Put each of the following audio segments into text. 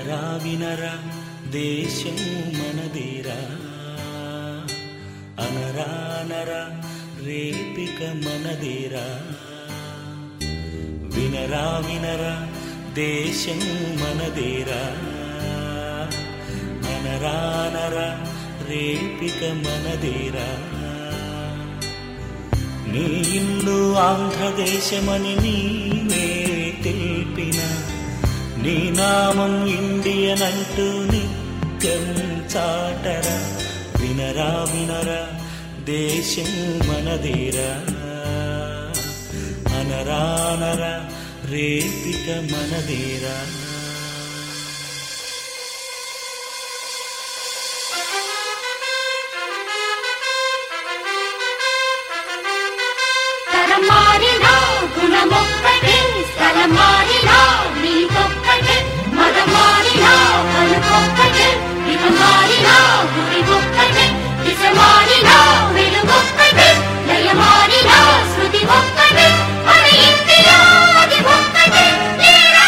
వినరా వినరా దేశం మనదేరా అనరా అనరా రేపిక మనదేరా వినరా వినరా దేశం మనదేరా అనరా అనరా రేపిక మనదేరా నీ ఇల్లు ఆంధ్రదేశమని నీవే తెలిపిన నీ నామం ఇండియన్ అంటూ నిత్యం చాటరా వినరా వినరా దేశం మనదేరా అనరా అనరా రేపిక మనదేరా తరం మారినా గుణమొక్కటే స్థలం మారినా నీకొక్కటే మతం మారినా పలుకొక్కటే ఇక మారినా గురి ఒక్కటే దిశ మారినా వెలుగొక్కటే లయ మారినా శృతి ఒక్కటే మన ఇంటిలో అది ఒక్కటే లేరా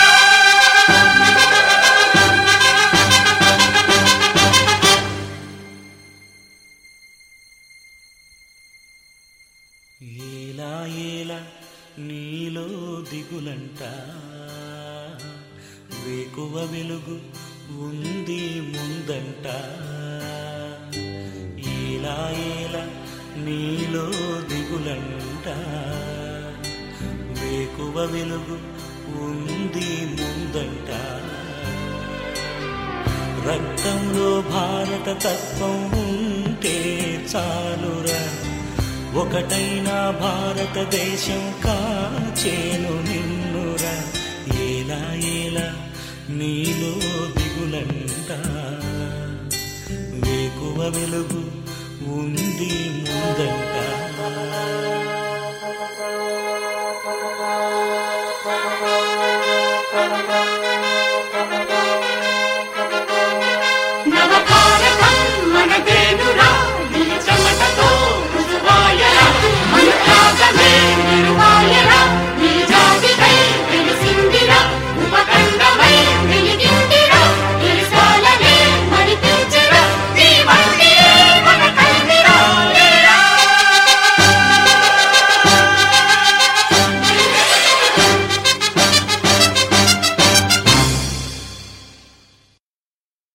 ఏలా ఏలా నీలో దిగులంట వేకువ వెలుగు ఉంది ముందంట ఏలా ఏలా నీలో దిగులంట వేకువ వెలుగు ఉంది ముందంట రక్తంలో భారత తత్వం ఉంటే చాలురా ఒకటైన భారతదేశం కాచేను నిన్నురా ఏలా ఏలా నీలో దిగులంట వేకువ వెలుగు ఉంది ముందంట